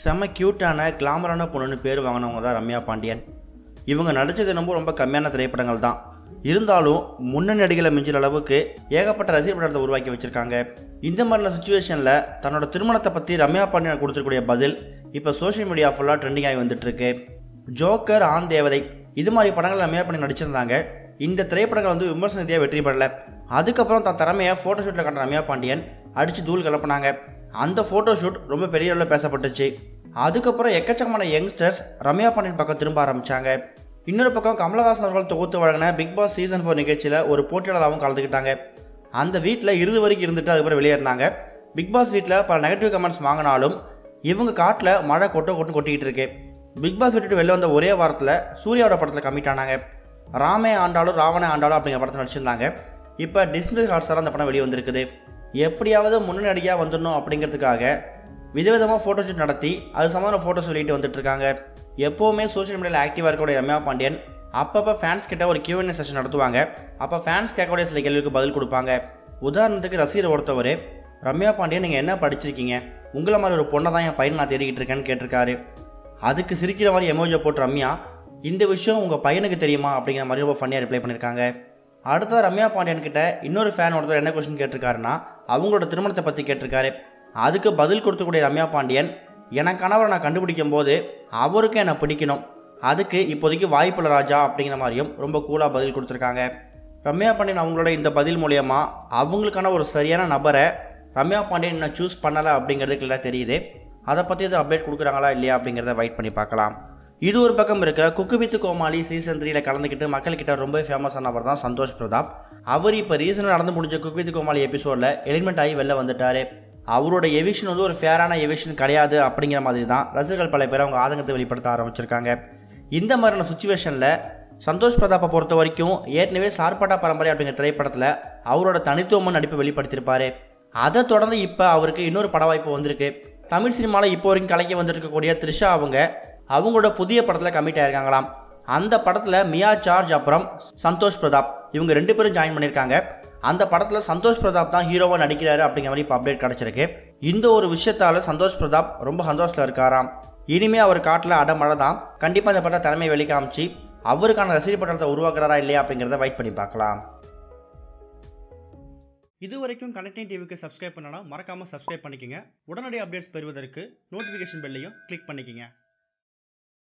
செம்ம க்யூட்டான கிளாமரான பொண்ணுன்னு பேர் வாங்கினவங்க தான் ரம்யா பாண்டியன் இவங்க நடித்தது ரொம்ப ரொம்ப கம்மியான திரைப்படங்கள் தான் இருந்தாலும் முன்னணி நடிகளை மிஞ்சுற அளவுக்கு ஏகப்பட்ட ரசிகர் படத்தை உருவாக்கி வச்சிருக்காங்க இந்த மாதிரியான சுச்சுவேஷனில் தன்னோட திருமணத்தை பற்றி ரம்யா பாண்டியன் கொடுத்துருக்கூடிய பதில் இப்போ சோஷியல் மீடியா ஃபுல்லாக ட்ரெண்டிங் ஆகி வந்துட்டு இருக்கு ஜோக்கர் ஆண் தேவதை இது மாதிரி படங்கள் ரம்யா பாண்டியன் நடிச்சிருந்தாங்க இந்த திரைப்படங்கள் வந்து விமர்சன ரீதியாக வெற்றி பெறல அதுக்கப்புறம் தன் திறமையை ஃபோட்டோஷூட்டில் கண்ட ரம்யா பாண்டியன் அடித்து தூள் கலப்பினாங்க அந்த ஃபோட்டோஷூட் ரொம்ப பெரிய அளவில் பேசப்பட்டுச்சு அதுக்கப்புறம் எக்கச்சக்கமான யங்ஸ்டர்ஸ் ரம்யா பாண்டியன் பக்கம் திரும்ப ஆரம்பிச்சாங்க இன்னொரு பக்கம் கமலஹாசன் அவர்கள் தொகுத்து வழங்கின பிக் பாஸ் சீசன் ஃபோர் நிகழ்ச்சியில் ஒரு போட்டியாளராகவும் கலந்துக்கிட்டாங்க அந்த வீட்டில் இறுதி வரைக்கும் இருந்துட்டு அதுக்கப்புறம் வெளியேறினாங்க பிக் பாஸ் வீட்டில் பல நெகட்டிவ் கமெண்ட்ஸ் வாங்கினாலும் இவங்க காட்டில் மழை கொட்டோ கொட்டு கொட்டிக்கிட்டு இருக்கு பிக் பாஸ் விட்டுட்டு வெளில வந்த ஒரே வாரத்தில் சூர்யாவோட படத்தில் கமிட் ஆனாங்க ராமே ஆண்டாலும் ராவணே ஆண்டாலும் அப்படிங்கிற படத்தில் நடிச்சிருந்தாங்க இப்போ டிஸ்னி ஹாட்ஸ்டார் அந்த படம் வெளியே வந்திருக்குது எப்படியாவது முன்னணி நடிகையாக வந்துடணும் அப்படிங்கிறதுக்காக விதவிதமாக ஃபோட்டோஷூட் நடத்தி அது சம்மந்தமான ஃபோட்டோஸ் வெளியிட்டு வந்துட்டு இருக்காங்க எப்போவுமே சோஷியல் மீடியாவில் ஆக்டிவாக இருக்கக்கூடிய ரம்யா பாண்டியன் அப்பப்போ ஃபேன்ஸ் கிட்ட ஒரு Q&A செஷன் நடத்துவாங்க அப்போ ஃபேன்ஸ் கேட்கக்கூடிய சில கேள்விக்கு பதில் கொடுப்பாங்க உதாரணத்துக்கு ரசிகர் ஒருத்தவர் ரம்யா பாண்டியன் நீங்கள் என்ன படிச்சிருக்கீங்க உங்களை மாதிரி ஒரு பொண்ணை தான் என் பையன் நான் தேடிக்கிட்டு இருக்கேன்னு கேட்டிருக்காரு அதுக்கு சிரிக்கிற மாதிரி எமோஜை போட்டு ரம்யா இந்த விஷயம் உங்கள் பையனுக்கு தெரியுமா அப்படிங்கிற மாதிரி ரொம்ப ஃபன்னியாக ரிப்ளை பண்ணியிருக்காங்க அடுத்தது ரம்யா பாண்டியன் கிட்ட இன்னொரு ஃபேன் ஒருத்தர் என்ன கொஸ்டின் கேட்டிருக்காருன்னா அவங்களோட திருமணத்தை பற்றி கேட்டிருக்காரு அதுக்கு பதில் கொடுத்துக்கூடிய ரம்யா பாண்டியன் என் கணவரை நான் கண்டுபிடிக்கும் போது அவருக்கு என்னை பிடிக்கணும் அதுக்கு இப்போதைக்கு வாய்ப்புள்ள ராஜா அப்படிங்கிற மாதிரியும் ரொம்ப கூலாக பதில் கொடுத்துருக்காங்க ரம்யா பாண்டியன் அவங்களோட இந்த பதில் மூலயமா அவங்களுக்கான ஒரு சரியான நபரை ரம்யா பாண்டியன் இன்னும் சூஸ் பண்ணலை அப்படிங்கிறது கிளியராக தெரியுது அதை பற்றி எதுவும் அப்டேட் கொடுக்குறாங்களா இல்லையா அப்படிங்கிறத வெயிட் பண்ணி பார்க்கலாம் இது ஒரு பக்கம் இருக்க குக்கு வித்து கோமாளி சீசன் த்ரீல கலந்துக்கிட்டு மக்கள்கிட்ட ரொம்ப ஃபேமஸ் ஆனவர் தான் சந்தோஷ் பிரதாப் அவர் இப்போ ரீசனாக நடந்து முடிஞ்ச குக்கு வித்து கோமாளி எபிசோடில் எலிமெண்ட் ஆகி வெளில வந்துட்டாரு அவரோட எவிக்ஷன் வந்து ஒரு ஃபேரான எவிக்ஷன் கிடையாது அப்படிங்கிற மாதிரி தான் ரசிகர்கள் பல பேர் அவங்க ஆதங்கத்தை வெளிப்படுத்த ஆரம்பிச்சிருக்காங்க இந்த மாதிரியான சுச்சுவேஷனில் சந்தோஷ் பிரதாப்பை பொறுத்த வரைக்கும் ஏற்கனவே சார்பாட்டா பரம்பரை அப்படிங்கிற திரைப்படத்தில் அவரோட தனித்துவமான நடிப்பை வெளிப்படுத்தியிருப்பாரு அதை தொடர்ந்து இப்போ அவருக்கு இன்னொரு பட வாய்ப்பு வந்திருக்கு தமிழ் சினிமாவில் இப்போ வரைக்கும் கலைக்க வந்துட்டு இருக்கக்கூடிய த்ரிஷா அவங்க அவங்களோட புதிய படத்தில் கமிட் ஆயிருக்காங்களாம் அந்த படத்தில் மியா சார்ஜ் அப்புறம் சந்தோஷ் பிரதாப் இவங்க ரெண்டு பேரும் ஜாயின் பண்ணியிருக்காங்க அந்த படத்தில் சந்தோஷ் பிரதாப் தான் ஹீரோவாக நடிக்கிறாரு அப்படிங்கிற மாதிரி இப்போ அப்டேட் கிடச்சிருக்கு இந்த ஒரு விஷயத்தால சந்தோஷ் பிரதாப் ரொம்ப சந்தோஷத்தில் இருக்காராம் இனிமே அவர் காட்டில் அடமழை தான் கண்டிப்பாக இந்த படத்தை திறமையை வெளி காமிச்சு அவருக்கான ரசிகர் படத்தை உருவாக்குறாரா இல்லையா அப்படிங்கிறத வெயிட் பண்ணி பார்க்கலாம் இது வரைக்கும் கனெக்டிங் டிவிக்கு சப்ஸ்கிரைப் பண்ணனா மறக்காமல் சப்ஸ்கிரைப் பண்ணிக்கங்க உடனடி அப்டேட்ஸ் பெறுவதற்கு நோட்டிஃபிகேஷன் பெல்லையும் கிளிக் பண்ணிக்கங்க